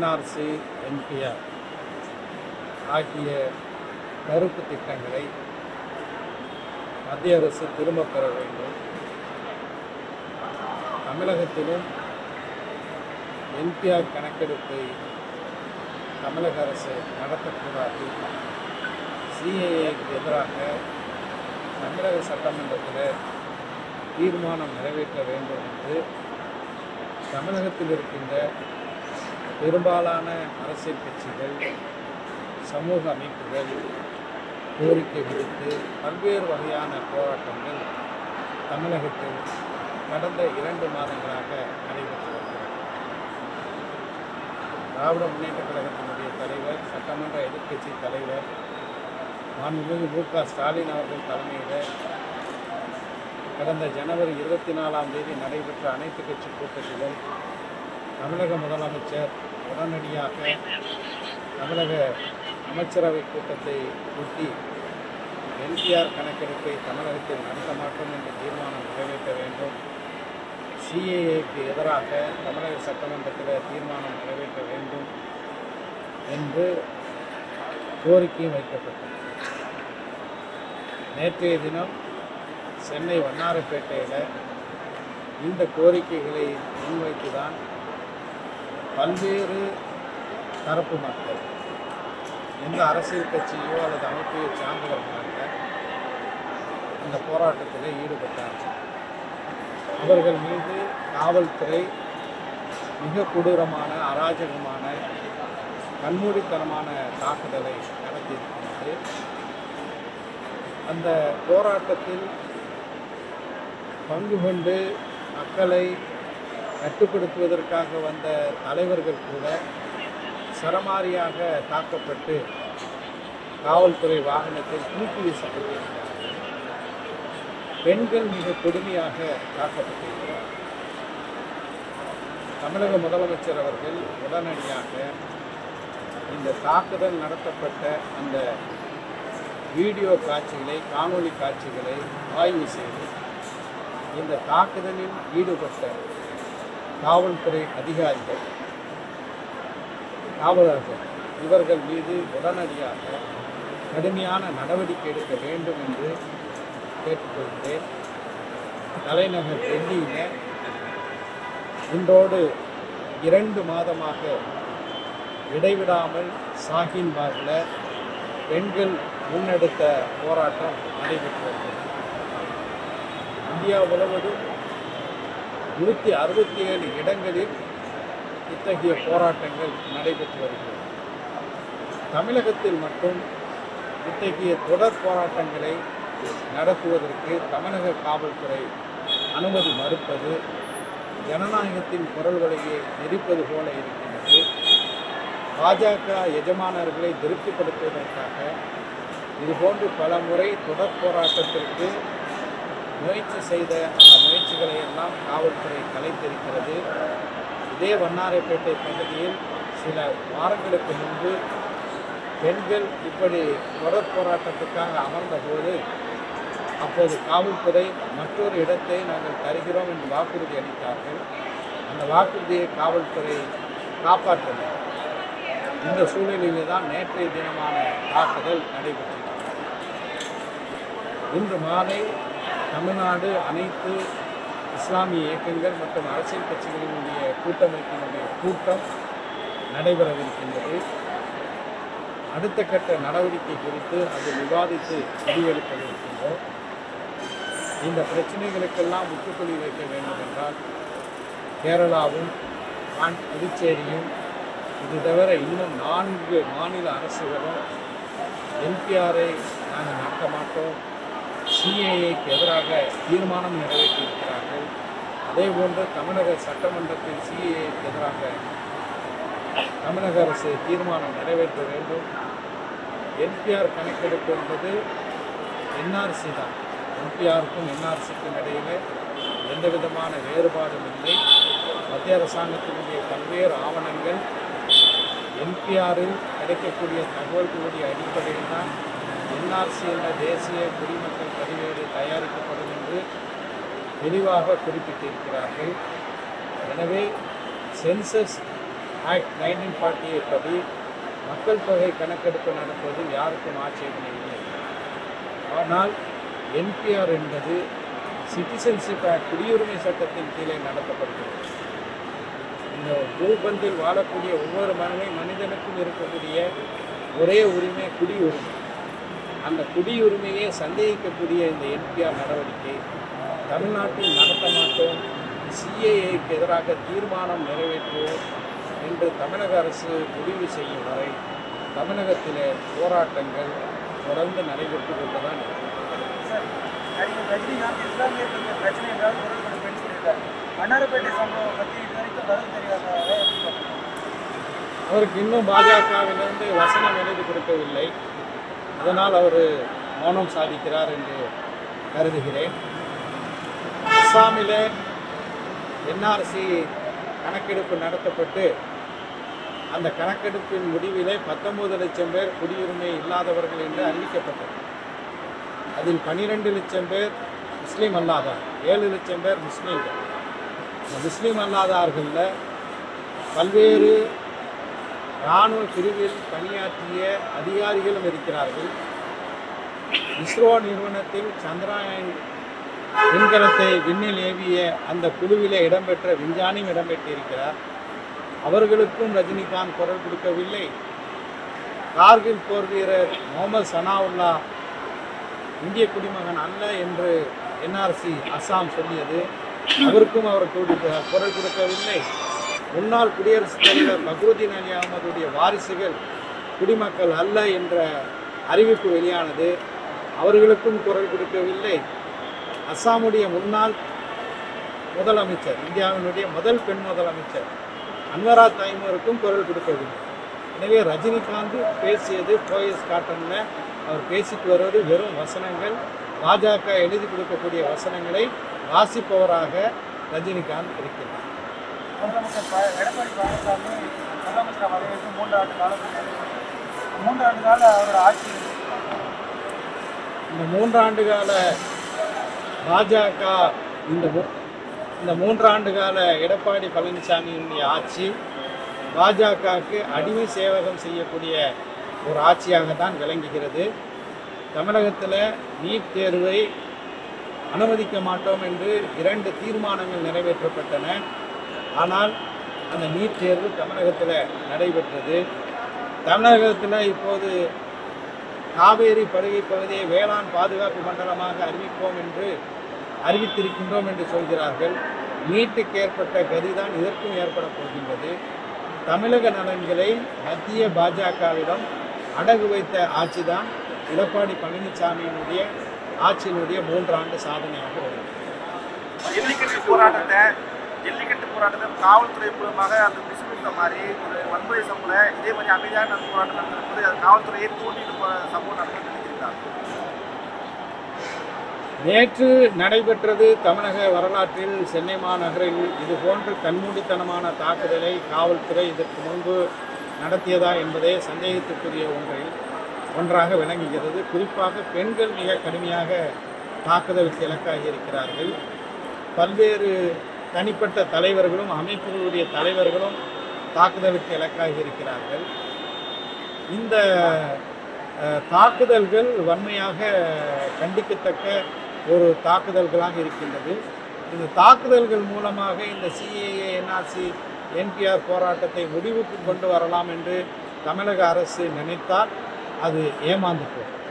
NRC NPR ஆகிய கருப்பு திட்டங்களை மத்திய அரசு திரும்பப் பெற வேண்டும் தமிழகத்திலும் என்பிஆர் கணக்கெடுப்பை தமிழக அரசு நடத்தக்கூடாது சிஏஏக்கு எதிராக தமிழக சட்டமன்றத்தில் தீர்மானம் நிறைவேற்ற வேண்டும் என்று தமிழகத்தில் இருக்கின்ற பெரும்பாலான அரசியல் கட்சிகள் சமூக அமைப்புகள் கோரிக்கை விடுத்து பல்வேறு வகையான போராட்டங்கள் தமிழகத்தில் கடந்த இரண்டு மாதங்களாக நடைபெற்று வருகிறது திராவிட முன்னேற்ற கழகத்தினுடைய தலைவர் சட்டமன்ற எதிர்க்கட்சி தலைவர் மாண்புமிகு மு க ஸ்டாலின் அவர்கள் தலைமையில் கடந்த ஜனவரி இருபத்தி நாலாம் தேதி நடைபெற்ற அனைத்து கட்சி கூட்டத்திலும் தமிழக முதலமைச்சர் உடனடியாக தமிழக அமைச்சரவை கூட்டத்தை கூட்டி என்பிஆர் கணக்கெடுப்பை தமிழகத்தில் நடத்த மாட்டோம் என்ற தீர்மானம் நிறைவேற்ற வேண்டும் சிஏஏக்கு எதிராக தமிழக சட்டமன்றத்தில் தீர்மானம் நிறைவேற்ற வேண்டும் என்று கோரிக்கை வைக்கப்பட்டது நேற்றைய தினம் சென்னை வண்ணாரப்பேட்டையில் இந்த கோரிக்கைகளை முன்வைத்து தான் பல்வேறு தரப்பு மக்கள் எந்த அரசியல் கட்சியோ அல்லது அமைப்பையோ சார்ந்தவர்கள் அல்ல இந்த போராட்டத்தில் ஈடுபட்டார்கள் அவர்கள் மீது காவல்துறை மிக கொடூரமான அராஜகமான கண்மூடித்தனமான தாக்குதலை நடத்தியிருக்கிறது அந்த போராட்டத்தில் பங்கு கொண்டு மக்களை கட்டுப்படுத்துவதற்காக வந்த தலைவர்கள் கூட சரமாரியாக தாக்கப்பட்டு காவல்துறை வாகனத்தில் தூக்கி வீசப்பட்டிருக்கிறார்கள் பெண்கள் மிக கொடுமையாக தாக்கப்பட்டிருக்கிறார் தமிழக முதலமைச்சர் அவர்கள் உடனடியாக இந்த தாக்குதல் நடத்தப்பட்ட அந்த வீடியோ காட்சிகளை காணொளி காட்சிகளை ஆய்வு செய்து இந்த தாக்குதலில் ஈடுபட்ட காவல்துறை அதிகாரிகள் காவலர்கள் இவர்கள் மீது உடனடியாக கடுமையான நடவடிக்கை எடுக்க வேண்டும் என்று கேட்டுக்கொள்கிறேன் தலைநகர் டெல்லியில் இன்றோடு இரண்டு மாதமாக இடைவிடாமல் ஷாஹின்பாகில் பெண்கள் முன்னெடுத்த போராட்டம் நடைபெற்று வருகிறது இந்தியா முழுவதும் நூற்றி அறுபத்தி ஏழு இடங்களில் இத்தகைய போராட்டங்கள் நடைபெற்று வருகிறது தமிழகத்தில் மட்டும் இத்தகைய தொடர் போராட்டங்களை நடத்துவதற்கு தமிழக காவல்துறை அனுமதி மறுப்பது ஜனநாயகத்தின் குரல் வழியை நெரிப்பது போல இருக்கின்றது பாஜக எஜமானர்களை திருப்திப்படுத்துவதற்காக இதுபோன்று பல முறை தொடர் போராட்டத்திற்கு முயற்சி செய்த அந்த முயற்சிகளை எல்லாம் காவல்துறை கலைத்திருக்கிறது இதே வண்ணாரைப்பேட்டை பகுதியில் சில வாரங்களுக்கு முன்பு பெண்கள் இப்படி தொடர் போராட்டத்துக்காக அமர்ந்தபோது அப்போது காவல்துறை மற்றொரு இடத்தை நாங்கள் தருகிறோம் என்று வாக்குறுதி அளித்தார்கள் அந்த வாக்குறுதியை காவல்துறை காப்பாற்றவில்லை இந்த சூழ்நிலையிலே தான் நேற்றைய தினமான தாக்குதல் நடைபெற்றது இன்று மாலை தமிழ்நாடு அனைத்து இஸ்லாமிய இயக்கங்கள் மற்றும் அரசியல் கட்சிகளினுடைய கூட்டமைப்பினுடைய கூட்டம் நடைபெறவிருக்கின்றது அடுத்த கட்ட நடவடிக்கை குறித்து அது விவாதித்து முடிவெடுக்கவிருக்கின்றோம் இந்த பிரச்சனைகளுக்கெல்லாம் முற்றுப்புள்ளி வைக்க வேண்டும் என்றால் கேரளாவும் ஆண் புதுச்சேரியும் இது தவிர இன்னும் நான்கு மாநில அரசுகளும் என்பிஆரை நாங்கள் நடத்த மாட்டோம் சிஏஏக்கு எதிராக தீர்மானம் நிறைவேற்றியிருக்கிறார்கள் அதேபோன்று தமிழக சட்டமன்றத்தில் சிஏஏக்கு எதிராக தமிழக அரசு தீர்மானம் நிறைவேற்ற வேண்டும் என்பிஆர் கணக்கெடுப்பு என்பது என்ஆர்சி தான் என்பிஆருக்கும் என்ஆர்சிக்கும் இடையில எந்த விதமான வேறுபாடும் இல்லை மத்திய அரசாங்கத்தினுடைய பல்வேறு ஆவணங்கள் என்பிஆரில் கிடைக்கக்கூடிய தகவல்களுடைய அடிப்படையில் தான் என்ஆர்சி என்ற தேசிய குடிமக்கள் பதிவேடு தயாரிக்கப்படும் என்று தெளிவாக குறிப்பிட்டிருக்கிறார்கள் எனவே census act nineteen forty eight படி மக்கள் தொகை கணக்கெடுப்பு நடத்துவதில் யாருக்கும் ஆட்சேபனை இல்லை ஆனால் என்பிஆர் என்பது சிட்டிசன்ஷிப் ஆக்ட் குடியுரிமை சட்டத்தின் கீழே நடத்தப்படுகிறது இந்த பூபந்தில் வாழக்கூடிய ஒவ்வொரு மனித மனிதனுக்கும் இருக்கக்கூடிய ஒரே உரிமை குடியுரிமை அந்த குடியுரிமையை சந்தேகிக்கக்கூடிய இந்த என்பிஆர் நடவடிக்கை தமிழ்நாட்டில் நடத்த மாட்டோம் சிஏஏக்கு எதிராக தீர்மானம் நிறைவேற்றுவோம் என்று தமிழக அரசு முடிவு செய்யும் வரை தமிழகத்திலே போராட்டங்கள் தொடர்ந்து நடைபெற்று கொண்டுதான் இருக்கிறது சார் நடிகர் ரஜினிகாந்த் இஸ்லாமியர்களுக்கு பிரச்சனை என்றால் குரல் கொடுப்பேன்னு சொல்லியிருக்காரு மன்னார்பேட்டை சம்பவம் பற்றி இது வரைக்கும் கருத்து தெரியாதவரை எப்படி பார்க்கணும் அவருக்கு இன்னும் பாஜகவிலிருந்து வசனம் எழுதி கொடுக்கவில்லை அதனால் அவர் மௌனம் சாதிக்கிறார் என்று கருதுகிறேன் அஸ்ஸாமிலே என்ஆர்சி கணக்கெடுப்பு நடத்தப்பட்டு அந்த கணக்கெடுப்பின் முடிவிலே பத்தொன்பது லட்சம் பேர் குடியுரிமை இல்லாதவர்கள் என்று அறிவிக்கப்பட்டது அதில் பன்னிரெண்டு லட்சம் பேர் முஸ்லீம் அல்லாதார் ஏழு லட்சம் பேர் முஸ்லீம்கள் இந்த முஸ்லீம் அல்லாதார்களில் பல்வேறு இராணுவ பிரிவில் பணியாற்றிய அதிகாரிகளும் இருக்கிறார்கள் இஸ்ரோ நிறுவனத்தில் சந்திராயன் விண்கலத்தை விண்ணில் ஏவிய அந்த குழுவிலே இடம்பெற்ற விஞ்ஞானியும் இடம்பெற்றிருக்கிறார் அவர்களுக்கும் ரஜினிகாந்த் குரல் கொடுக்கவில்லை கார்கில் போர் வீரர் முகமது சனாவுல்லா இந்திய குடிமகன் அல்ல என்று என்ஆர்சி அஸ்ஸாம் சொல்லியது அவருக்கும் அவர் கொடுக்க குரல் கொடுக்கவில்லை முன்னாள் குடியரசுத் தலைவர் பக்ருதீன் அலி அகமதுடைய வாரிசுகள் குடிமக்கள் அல்ல என்ற அறிவிப்பு வெளியானது அவர்களுக்கும் குரல் கொடுக்கவில்லை அஸ்ஸாமுடைய முன்னாள் முதலமைச்சர் இந்தியாவினுடைய முதல் பெண் முதலமைச்சர் அன்வரா தைமூருக்கும் குரல் கொடுக்கவில்லை எனவே ரஜினிகாந்த் பேசியது போயஸ் காட்டனில் அவர் பேசிட்டு வருவது வெறும் வசனங்கள் பாஜக எழுதி கொடுக்கக்கூடிய வசனங்களை வாசிப்பவராக ரஜினிகாந்த் இருக்கிறார் முதலமைச்சர் ப- எடப்பாடி பழனிசாமி முதலமைச்சர் பதவியேற்று மூன்று ஆண்டு காலம் மூன்று ஆண்டு கால அவரோட ஆட்சி இந்த மூன்றாண்டு கால பாஜக இந்த மூ- இந்த மூன்றாண்டு கால எடப்பாடி பழனிசாமியினுடைய ஆட்சி பாஜகவுக்கு அடிமை சேவகம் செய்யக்கூடிய ஒரு ஆட்சியாக தான் விளங்குகிறது தமிழகத்தில் நீட் தேர்வை அனுமதிக்க மாட்டோம் என்று இரண்டு தீர்மானங்கள் நிறைவேற்றப்பட்டன ஆனால் அந்த நீட் தேர்வு தமிழகத்தில் நடைபெற்றது தமிழகத்தில் இப்போது காவேரி படுகை பகுதியை வேளாண் பாதுகாப்பு மண்டலமாக அறிவிப்போம் என்று அறிவித்திருக்கின்றோம் என்று சொல்கிறார்கள் நீட்டுக்கு ஏற்பட்ட கதிதான் இதற்கும் ஏற்பட போகின்றது தமிழக நலன்களை மத்திய பாஜகவிடம் அடகு வைத்த ஆட்சிதான் எடப்பாடி பழனிசாமியினுடைய ஆட்சியினுடைய மூன்றாண்டு சாதனையாக வருகிறது ஜல்லிக்கட்டு போராட்டத்தை ஜல்லிக்கட்டு போராட்டத்தை காவல்துறை மூலமாக அந்த பிசுபித்த மாதிரி ஒரு வன்முறை சம்பளம் இதே மாதிரி அமைதியான போராட்டம் நடத்தும் போது அது காவல்துறையை தூண்டிட்டு போற சம்பவம் நடந்து நினைக்கிறார் நேற்று நடைபெற்றது தமிழக வரலாற்றில் சென்னை மாநகரில் இது போன்று கண்மூடித்தனமான தாக்குதலை காவல்துறை இதற்கு முன்பு நடத்தியதா என்பதே சந்தேகத்துக்குரிய ஒன்றில் ஒன்றாக விளங்குகிறது குறிப்பாக பெண்கள் மிக கடுமையாக தாக்குதலுக்கு இலக்காகி இருக்கிறார்கள் பல்வேறு தனிப்பட்ட தலைவர்களும் அமைப்புகளுடைய தலைவர்களும் தாக்குதலுக்கு இலக்காகி இருக்கிறார்கள் இந்த அஹ், தாக்குதல்கள் வன்மையாக கண்டிக்கத்தக்க ஒரு தாக்குதல்களாக இருக்கின்றது இந்த தாக்குதல்கள் மூலமாக இந்த சிஏஏ என்ஆர்சி என்பிஆர் போராட்டத்தை முடிவுக்கு கொண்டு வரலாம் என்று தமிழக அரசு நினைத்தால் அது ஏமாந்து போகும்